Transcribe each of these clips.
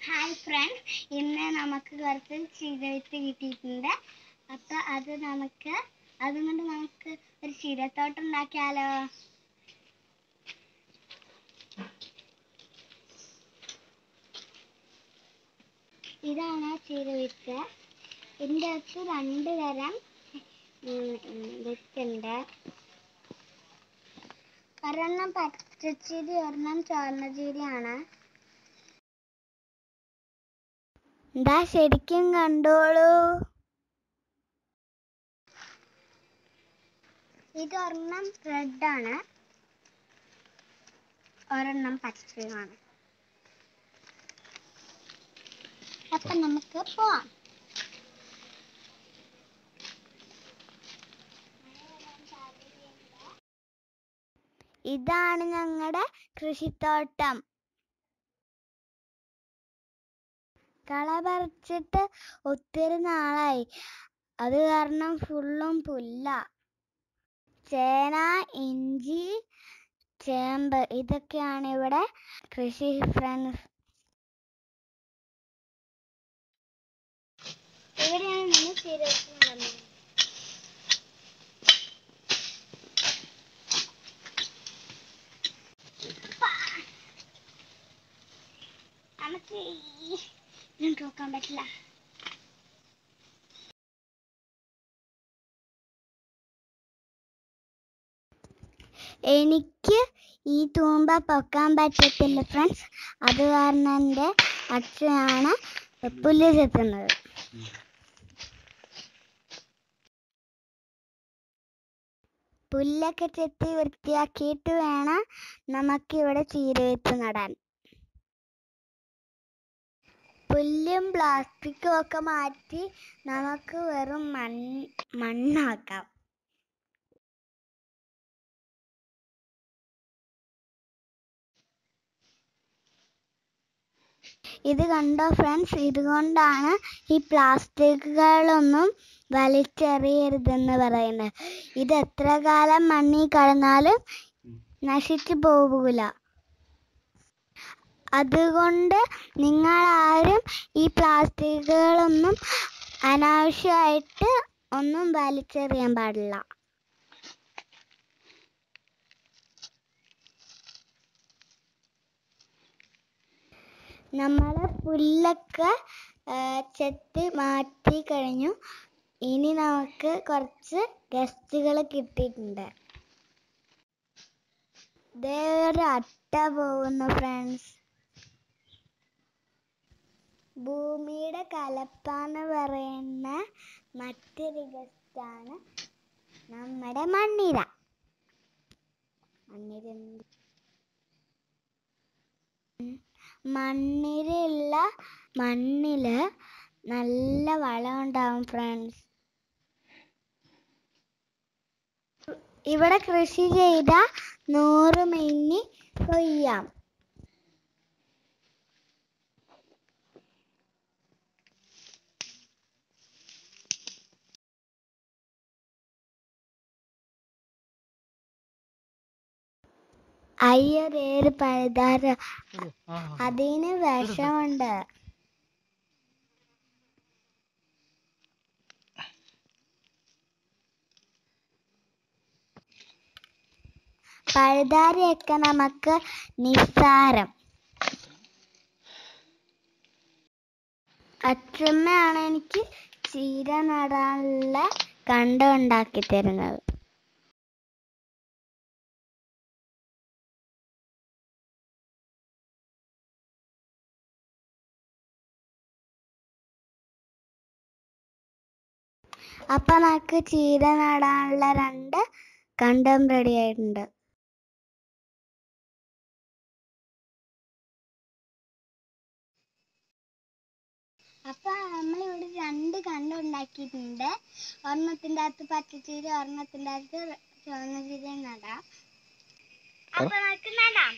Hi friends ഇന്ന് നമുക്ക് കുറച്ച് ചീരവിത്ത് കിട്ടിയിട്ടുണ്ട് അപ്പൊ അത് നമുക്ക് അതുകൊണ്ട് നമുക്ക് ഒരു ചീരത്തോട്ടം ഉണ്ടാക്കിയാലോ ഇതാണ് ചീരവിത്ത് ഇതിൻ്റെ അകത്ത് രണ്ട് തരം ഉം, ഉം, വിത്തുണ്ട് ഒരെണ്ണം പച്ചച്ചീരി ഒരെണ്ണം ചുവന്നചീരിയാണ് എന്താ ശരിക്കും കണ്ടോളൂ ഇതൊരെണ്ണം റെഡ് ആണ് ഒരെണ്ണം പച്ചയുമാണ് അപ്പൊ നമുക്ക് പോവാം ഇതാണ് ഞങ്ങളുടെ കൃഷിത്തോട്ടം കള പറിച്ചിട്ട് ഒത്തിരി നാളായി അത് കാരണം ഫുള്ളും പുല്ല ചേന ഇഞ്ചി ചേമ്പ് ഇതൊക്കെയാണ് ഇവിടെ കൃഷി ഫ്രണ്ട്സ് ഇവിടെയാണ് നമ്മൾ ചീരവെച്ച് നമുക്ക് ഈ നോക്കാൻ പറ്റില്ല എനിക്ക് ഈ തൂമ്പ പൊക്കാൻ പറ്റത്തില്ല ഫ്രണ്ട്സ് അത് കാരണം എൻ്റെ അച്ഛനാണ് പുല്ല് ചെത്തുന്നത് പുല്ലൊക്കെ ചെത്തി വൃത്തിയാക്കിയിട്ട് വേണം നമുക്കിവിടെ ചീരവിത്ത് നടാൻ പുല്ലും പ്ലാസ്റ്റിക്കും ഒക്കെ മാറ്റി നമുക്ക് വെറും മണ്ണ് മണ്ണാക്കാം ഇത് കണ്ടോ ഫ്രണ്ട്സ് ഇതുകൊണ്ടാണ് ഈ പ്ലാസ്റ്റിക്കുകളൊന്നും വലിച്ചെറിയരുതെന്ന് പറയുന്നത് ഇത് എത്ര കാലം മണ്ണിൽ കിടന്നാലും നശിച്ചു പോകില്ല അതുകൊണ്ട് നിങ്ങളാരും ഈ പ്ലാസ്റ്റിക്കുകളൊന്നും അനാവശ്യമായിട്ട് ഒന്നും വലിച്ചെറിയാൻ പാടില്ല നമ്മൾ പുല്ലൊക്കെ ആ, ചെത്തി മാറ്റി കഴിഞ്ഞു ഇനി നമുക്ക് കുറച്ച് ഗസ്റ്റുകൾ കിട്ടിയിട്ടുണ്ട് ദേ ഒരു അട്ട പോകുന്നു ഫ്രണ്ട്സ് ഭൂമിയുടെ കലപ്പാന്ന് പറയുന്ന മറ്റൊരു ഗസ്റ്റാണ് നമ്മുടെ മണ്ണിര മണ്ണിര എന്ത്? ഉം. മണ്ണിലുള്ള മണ്ണില് നല്ല വളം ഉണ്ടാവും ഫ്രണ്ട്സ് ഇവിടെ കൃഷി ചെയ്ത നൂറ് മിന്നി കൊയ്യാം അയ്യോ വേര് പഴുതാര അതിന് വിഷമുണ്ട് പഴുതാരയൊക്കെ നമുക്ക് നിസ്സാരം അച്ഛമ്മയാണ് എനിക്ക് ചീര നടാനുള്ള കണ്ടം ഉണ്ടാക്കി തരുന്നത് അപ്പൊ നമുക്ക് ചീര നടാനുള്ള രണ്ട് കണ്ടം റെഡി ആയിട്ടുണ്ട് അപ്പൊ നമ്മൾ ഇവിടെ രണ്ട് കണ്ടം ഉണ്ടാക്കിയിട്ടുണ്ട് ഒരെണ്ണത്തിന്റെ അകത്ത് പച്ചച്ചീര ഒരെണ്ണത്തിന്റെ അകത്ത് ചുവന്ന ചീര നടാം അപ്പൊ നമുക്ക് നടാം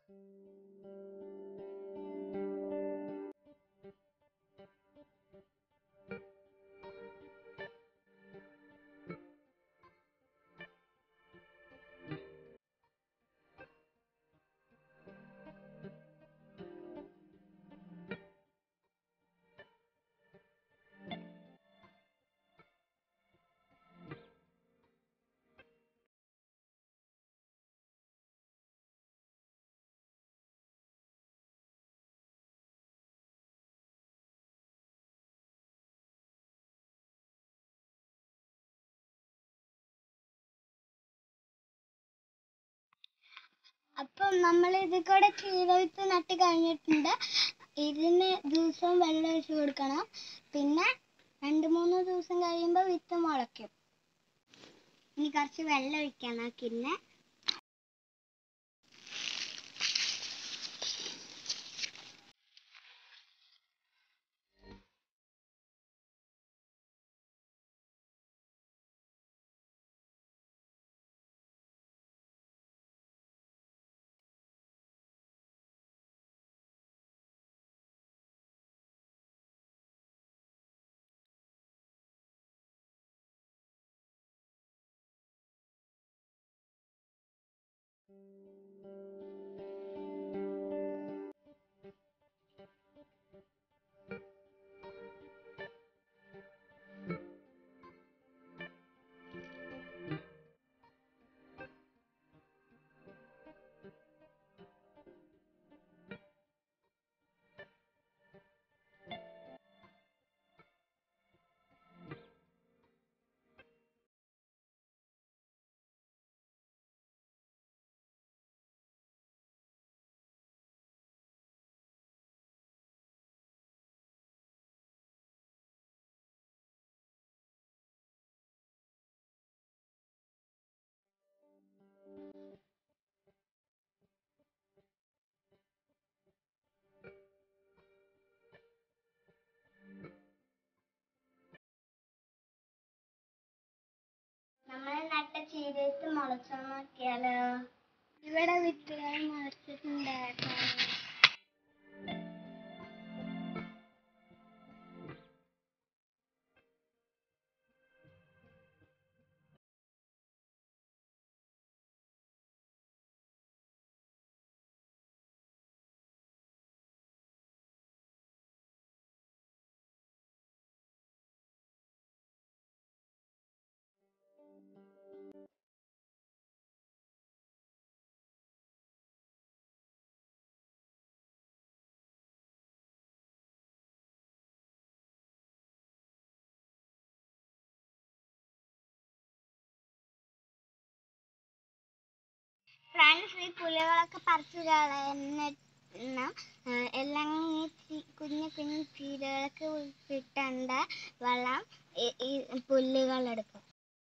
അപ്പം നമ്മൾ ഇതിൽ കൂടെ ചീരവിത്ത് നട്ട് കഴിഞ്ഞിട്ടുണ്ട് ഇതിന് ദിവസവും വെള്ളം ഒഴിച്ച് കൊടുക്കണം പിന്നെ രണ്ട് മൂന്ന് ദിവസം കഴിയുമ്പോൾ വിത്ത് മുളയ്ക്കും ഇനി കുറച്ച് വെള്ളം ഒഴിക്കണം പിന്നെ നമ്മൾ നട്ട ചീരത്ത് മുളച്ചോ നോക്കിയാലോ ഇവിടെ വിത്തുകൾ മുളച്ചിട്ടുണ്ട് ഫ്രണ്ട്സ് ഈ പുലികളൊക്കെ പറിച്ചു കളയണം എല്ലാം ഈ ചി- കുഞ്ഞു കുഞ്ഞു ചീരകൾക്ക് കിട്ടേണ്ട വളം ഈ- ഈ പുല്ലുകൾ എടുക്കും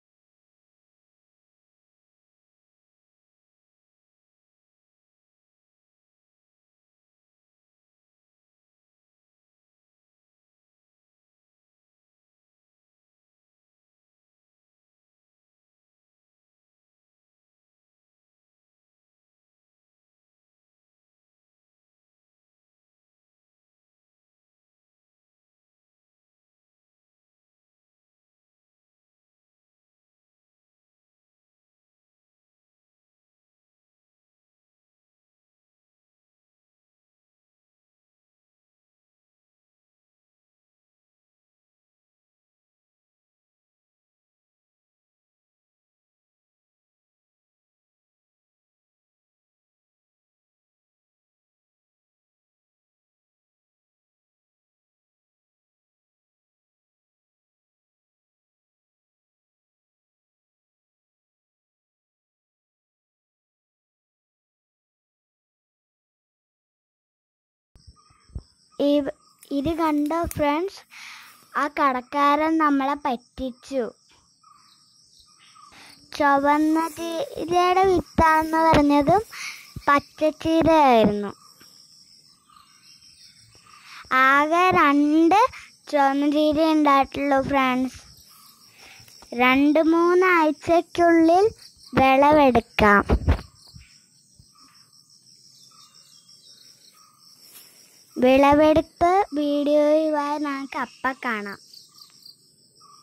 ഈ- ഇത് കണ്ടോ ഫ്രണ്ട്സ് ആ കടക്കാരൻ നമ്മളെ പറ്റിച്ചു ചുവന്ന ചീരയുടെ വിത്താന്ന് പറഞ്ഞതും പച്ചച്ചീരയായിരുന്നു ആകെ രണ്ട് ചുവന്ന ചീര ഉണ്ടായിട്ടുള്ളൂ ഫ്രണ്ട്സ് രണ്ട് മൂന്ന് ആഴ്ചക്കുള്ളിൽ വിളവെടുക്കാം വിളവെടുപ്പ് വീഡിയോയുമായി നമുക്ക് അപ്പം കാണാം